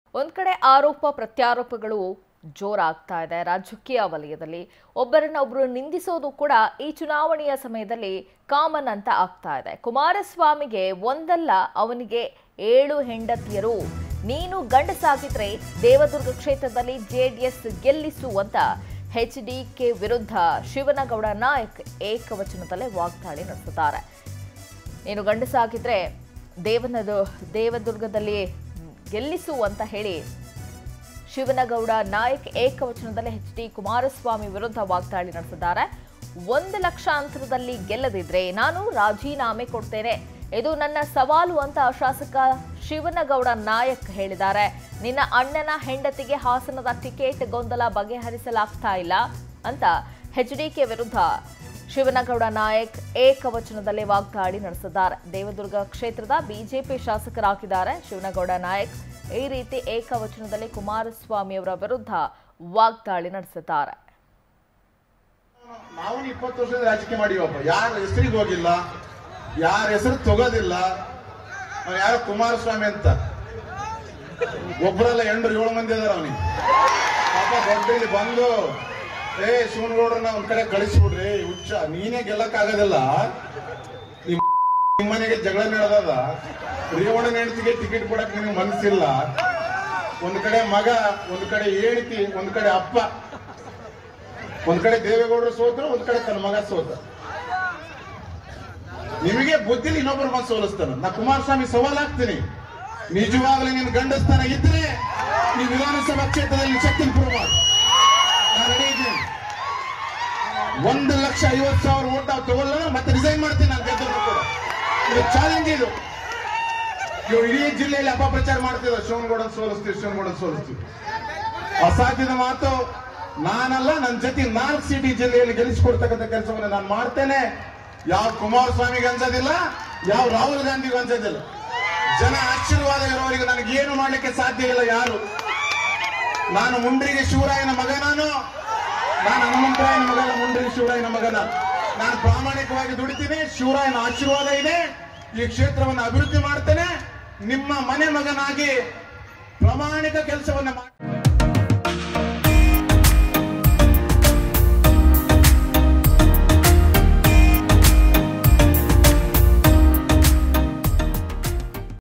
ಒಂದ್ ಕಡೆ ಆರೋಪ ಪ್ರತ್ಯಾರೋಪಗಳು ಜೋರಾಗ್ತಾ ಇದೆ ರಾಜಕೀಯ ವಲಯದಲ್ಲಿ ಒಬ್ಬರನ್ನ ಒಬ್ರು ನಿಂದಿಸೋದು ಕೂಡ ಈ ಚುನಾವಣೆಯ ಸಮಯದಲ್ಲಿ ಕಾಮನ್ ಅಂತ ಆಗ್ತಾ ಇದೆ ಕುಮಾರಸ್ವಾಮಿಗೆ ಒಂದಲ್ಲ ಅವನಿಗೆ ಏಳು ಹೆಂಡತಿಯರು ನೀನು ಗಂಡಸಾಗಿದ್ರೆ ದೇವದುರ್ಗ ಕ್ಷೇತ್ರದಲ್ಲಿ ಜೆಡಿಎಸ್ ಗೆಲ್ಲಿಸು ಅಂತ ಎಚ್ ಡಿ ಕೆ ವಿರುದ್ಧ ಶಿವನಗೌಡ ನಾಯಕ್ ಏಕವಚನದಲ್ಲೇ ವಾಗ್ದಾಳಿ ನಡೆಸಿದ್ದಾರೆ ನೀನು ಗಂಡಸಾಗಿದ್ರೆ ದೇವನದು ದೇವದುರ್ಗದಲ್ಲಿ ಗೆಲ್ಲಿಸು ಅಂತ ಹೇಳಿ ಶಿವನಗೌಡ ನಾಯಕ್ ಏಕವಚನದಲ್ಲಿ ಎಚ್ ಡಿ ಕುಮಾರಸ್ವಾಮಿ ವಿರುದ್ಧ ವಾಗ್ದಾಳಿ ನಡೆಸಿದ್ದಾರೆ ಒಂದು ಲಕ್ಷ ಅಂತರದಲ್ಲಿ ಗೆಲ್ಲದಿದ್ರೆ ನಾನು ರಾಜೀನಾಮೆ ಕೊಡ್ತೇನೆ ಇದು ನನ್ನ ಸವಾಲು ಅಂತ ಶಾಸಕ ಶಿವನಗೌಡ ನಾಯಕ್ ಹೇಳಿದ್ದಾರೆ ನಿನ್ನ ಅಣ್ಣನ ಹೆಂಡತಿಗೆ ಹಾಸನದ ಟಿಕೆಟ್ ಗೊಂದಲ ಬಗೆಹರಿಸಲಾಗ್ತಾ ಇಲ್ಲ ಅಂತ ಎಚ್ಡಿಕೆ ವಿರುದ್ಧ ಶಿವನಗೌಡ ನಾಯಕ್ ಏಕವಚನದಲ್ಲಿ ವಾಗ್ದಾಳಿ ನಡೆಸಿದ್ದಾರೆ ದೇವದುರ್ಗ ಕ್ಷೇತ್ರದ ಬಿಜೆಪಿ ಶಾಸಕರಾಗಿದ್ದಾರೆ ಶಿವನಗೌಡ ನಾಯಕ್ ಈ ರೀತಿ ಏಕವಚನದಲ್ಲಿ ಕುಮಾರಸ್ವಾಮಿ ಅವರ ವಿರುದ್ಧ ವಾಗ್ದಾಳಿ ನಡೆಸಿದ್ದಾರೆ ನಾವು ಇಪ್ಪತ್ತು ವರ್ಷದ ರಾಜಕೀಯ ಮಾಡಿವಪ್ಪ ಯಾರ ಹೆಸರಿಗೆ ಹೋಗಿಲ್ಲ ಯಾರ ಹೆಸರು ತಗೋದಿಲ್ಲ ಅವ ಯಾರೋ ಕುಮಾರಸ್ವಾಮಿ ಅಂತ ಒಬ್ಬರಲ್ಲ ಎಂಟು ಏಳು ಮಂದಿ ಅದಾರ ಅವನಿಗೆ ಪಾಪ ದೊಡ್ಡ ಇಲ್ಲಿ ಬಂದು ಏ ಶಿವನಗೌಡ್ರನ್ನ ಒಂದ್ ಕಡೆ ಕಳಿಸ್ಬಿಡ್ರಿ ಹುಚ್ಚ ನೀನೇ ಗೆಲ್ಲಕ್ ಆಗೋದಿಲ್ಲ ನಿಮ್ ನಿಮ್ಮನೆಗೆ ಜಗಳ ನಡೆದದ ರೇವಣ್ಣನ ಹೆಂಡತಿಗೆ ಟಿಕೆಟ್ ಕೊಡಕ್ ನಿನಗೆ ಮನಸ್ಸಿಲ್ಲ ಒಂದ್ ಕಡೆ ಮಗ ಒಂದ್ ಕಡೆ ಹೇಳ್ತಿ ಒಂದ್ ಕಡೆ ಅಪ್ಪ ಒಂದ್ ಕಡೆ ದೇವೇಗೌಡರು ಸೋತರು ಒಂದ್ ಕಡೆ ತನ್ನ ಮಗ ಸೋತ ನಿಮಗೆ ಬುದ್ಧಿಲಿ ಇನ್ನೊಬ್ಬರ ಮಗ ಸೋಲಿಸ್ತಾನ ನಾ ಕುಮಾರಸ್ವಾಮಿ ಸವಾಲ್ ಹಾಕ್ತೀನಿ ನಿಜವಾಗ್ಲೂ ನಿನ್ ಗಂಡಸ್ತಾನ ಇದ್ರೆ ಈ ವಿಧಾನಸಭಾ ಕ್ಷೇತ್ರದಲ್ಲಿ ಶಕ್ತಿ ಪ್ರೂವ್ ಮಾಡಿ ನಾನು ರೆಡಿ ಇದ್ದೀನಿ ಒಂದು ಲಕ್ಷ ಐವತ್ತು ಸಾವಿರ ಓಟ್ ನಾವು ತಗೊಳ್ಳ ಮತ್ತೆ ರಿಸೈನ್ ಮಾಡ್ತೀನಿ ನಾನು ಗೆದ್ದರು ಕೂಡ ಇದು ಚಾಲೆಂಜ್ ಇದು ಇವ್ರು ಇಡೀ ಜಿಲ್ಲೆಯಲ್ಲಿ ಅಪಪ್ರಚಾರ ಮಾಡ್ತಿದ್ದಾರೆ ಶಿವನಗೌಡನ್ ಸೋಲಿಸ್ತೀವಿ ಶಿವನಗೌಡನ್ ಸೋಲಿಸ್ತೀವಿ ಅಸಾಧ್ಯದ ಮಾತು ನಾನಲ್ಲ ನನ್ನ ಜೊತೆ ನಾಲ್ಕು ಸೀಟಿ ಜಿಲ್ಲೆಯಲ್ಲಿ ಗೆಲ್ಲಿಸಿಕೊಡ್ತಕ್ಕಂಥ ಕೆಲಸವನ್ನು ನಾನು ಮಾಡ್ತೇನೆ ಯಾವ ಕುಮಾರಸ್ವಾಮಿಗೆ ಅನ್ಸೋದಿಲ್ಲ ಯಾವ ರಾಹುಲ್ ಗಾಂಧಿಗೆ ಅನ್ಸೋದಿಲ್ಲ ಜನ ಆಶೀರ್ವಾದ ಇರೋವರೆಗೆ ನನಗೆ ಏನು ಮಾಡ್ಲಿಕ್ಕೆ ಸಾಧ್ಯ ಇಲ್ಲ ಯಾರು ನಾನು ಮುಂಡ್ರಿಗೆ ಶಿವರಾಯನ ಮಗ ನಾನು ನಾನು ಹನುಮಂತರಾಯನ ಮಗ ಅಲ್ಲ, ಮುಂಡ್ರಿಗೆ ಶಿವರಾಯನ ಮಗನ ನಾನು ಪ್ರಾಮಾಣಿಕವಾಗಿ ದುಡಿತೀನಿ ಶಿವರಾಯನ ಆಶೀರ್ವಾದ ಇದೆ ಈ ಕ್ಷೇತ್ರವನ್ನು ಅಭಿವೃದ್ಧಿ ಮಾಡ್ತೇನೆ ನಿಮ್ಮ ಮನೆ ಮಗನಾಗಿ ಪ್ರಾಮಾಣಿಕ ಕೆಲಸವನ್ನ ಮಾಡಿ